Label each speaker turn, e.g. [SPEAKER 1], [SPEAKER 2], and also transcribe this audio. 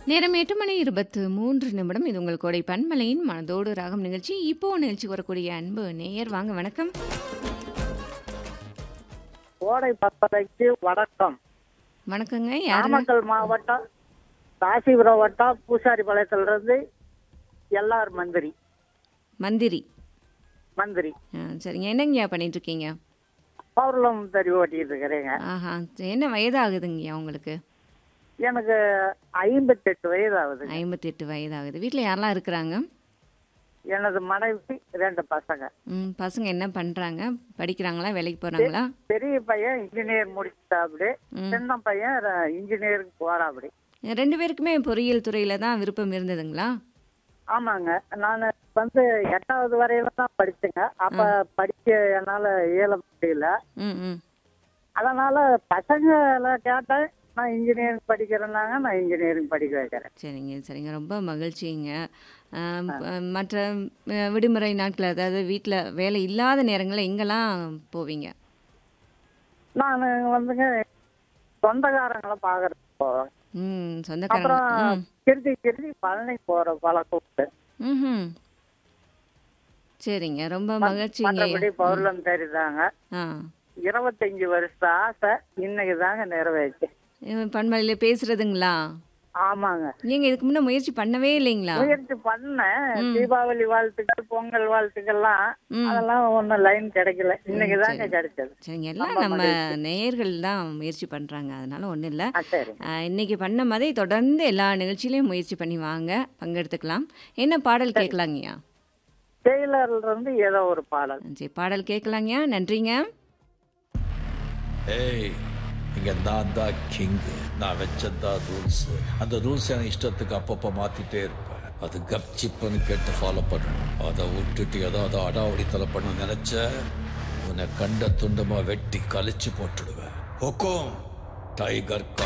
[SPEAKER 1] நேரம் எட்டு மணி இருபத்து மூன்று நிமிடம் இது உங்கள் கோடை பன்மலையின் மனதோடு ராகம் நிகழ்ச்சி இப்போ நிகழ்ச்சி வரக்கூடிய அன்பு நேயர் வாங்க வணக்கம்
[SPEAKER 2] கோடை பத்தரைக்கு வணக்கம்
[SPEAKER 1] வணக்கங்க யாருங்க
[SPEAKER 2] நாமக்கல் மாவட்டம் ராசிபுரம் வட்டம் பூசாரிபாளையத்துல இருந்து எல்லார் மந்திரி
[SPEAKER 1] மந்திரி
[SPEAKER 2] மந்திரி
[SPEAKER 1] ஆ, சரிங்க என்னங்கய்யா பண்ணிட்டு இருக்கீங்க
[SPEAKER 2] பௌர்ணம் தறி ஓட்டிட்டு இருக்கிறேங்க
[SPEAKER 1] ஆஹா என்ன வயதாகுதுங்கய்யா உங்களுக்கு
[SPEAKER 2] எனக்கு ஐம்பத்தெட்டு வயது ஆகுது
[SPEAKER 1] ஐம்பத்தெட்டு வயதாகுது வீட்டில் யாரெல்லாம் இருக்கிறாங்க
[SPEAKER 2] எனது மனைவி ரெண்டு பசங்க
[SPEAKER 1] ம் பசங்க என்ன பண்ணுறாங்க படிக்கிறாங்களா வேலைக்கு போகிறாங்களா
[SPEAKER 2] பெரிய பையன் இன்ஜினியர் முடிச்சாப்படி
[SPEAKER 1] ம்.
[SPEAKER 2] சின்ன பையன் ர- இன்ஜினியருக்கு போறாப்படி
[SPEAKER 1] ரெண்டு பேருக்குமே பொறியியல் துறையில் தான் விருப்பம் இருந்ததுங்களா
[SPEAKER 2] ஆமாங்க நான் வந்து எட்டாவது வரையில தான் படிச்சேங்க அப்ப படிக்க என்னால இயல முடியல
[SPEAKER 1] ம் ம்
[SPEAKER 2] அதனால பசங்களை கேட்டேன் நான் இன்ஜினியரிங் படிக்கிறேன்னாங்க நான் இன்ஜினியரிங் படிக்க வைக்கிறேன்
[SPEAKER 1] சரிங்க சரிங்க ரொம்ப மகிழ்ச்சிங்க ஆம், அஹ், மற்ற அஹ், விடுமுறை நாட்கள் அதாவது வீட்டில் வேலை இல்லாத நேரங்களில் எங்கெல்லாம் போவீங்க
[SPEAKER 2] நான் வந்துங்க சொந்தக்காரங்களை பார்க்கறதுக்கு போவேன்
[SPEAKER 1] ம் சொந்தக்காரங்க
[SPEAKER 2] அப்புறம்
[SPEAKER 1] ம்
[SPEAKER 2] கிருதி கிருதி பழனி போற பழக்கம் உண்டு.
[SPEAKER 1] ம் சரிங்க ரொம்ப மகிழ்ச்சிங்க
[SPEAKER 2] மற்றபடி பௌர்ணம் தெரிதாங்க
[SPEAKER 1] ஆ
[SPEAKER 2] இருபத்தஞ்சு வருஷ ஆசை இன்னைக்கு தாங்க நிறைவேச்சு
[SPEAKER 1] பண்பலையில் பேசுறதுங்களா
[SPEAKER 2] ஆமாங்க
[SPEAKER 1] நீங்கள் இதுக்கு முன்னே முயற்சி பண்ணவே இல்லைங்களா
[SPEAKER 2] முயற்சி பண்ணேன் தீபாவளி வாழ்த்துக்கள் பொங்கல் வாழ்த்துக்கள்லாம்
[SPEAKER 1] ம்.
[SPEAKER 2] அதெல்லாம் ஒன்றும் லைன் கிடைக்கல இன்னைக்கு தாங்க கிடைச்சது
[SPEAKER 1] சரிங்க எல்லாம் நம்ம நேயர்கள் தான் முயற்சி பண்ணுறாங்க அதனால ஒன்றும் இல்லை
[SPEAKER 2] ஆ சரி
[SPEAKER 1] இன்னைக்கு பண்ண மாதிரி தொடர்ந்து எல்லா நிகழ்ச்சியிலையும் முயற்சி பண்ணி வாங்க பங்கெடுத்துக்கலாம் என்ன பாடல் கேட்கலாங்கய்யா
[SPEAKER 2] டெய்லர்ல இருந்து ஏதோ ஒரு பாடல்
[SPEAKER 1] சரி பாடல் கேட்கலாங்கய்யா நன்றிங்க
[SPEAKER 3] ஏய் இங்க நான் தான் கிங் நான் வச்சதான் ரூல்ஸ் அந்த ரூல்ஸ் எனக்கு இஷ்டத்துக்கு அப்பப்போ மாத்திட்டே இருப்பேன் அது கப்சிப்புன்னு கேட்டு ஃபாலோ பண்ணணும் அதை விட்டுட்டு ஏதாவது அடாவடித்தலை பண்ண நினைச்ச உன்னை கண்ட துண்டமா வெட்டி கழிச்சு போட்டுடுவேன் ஹொக்கோம் டைகர் கா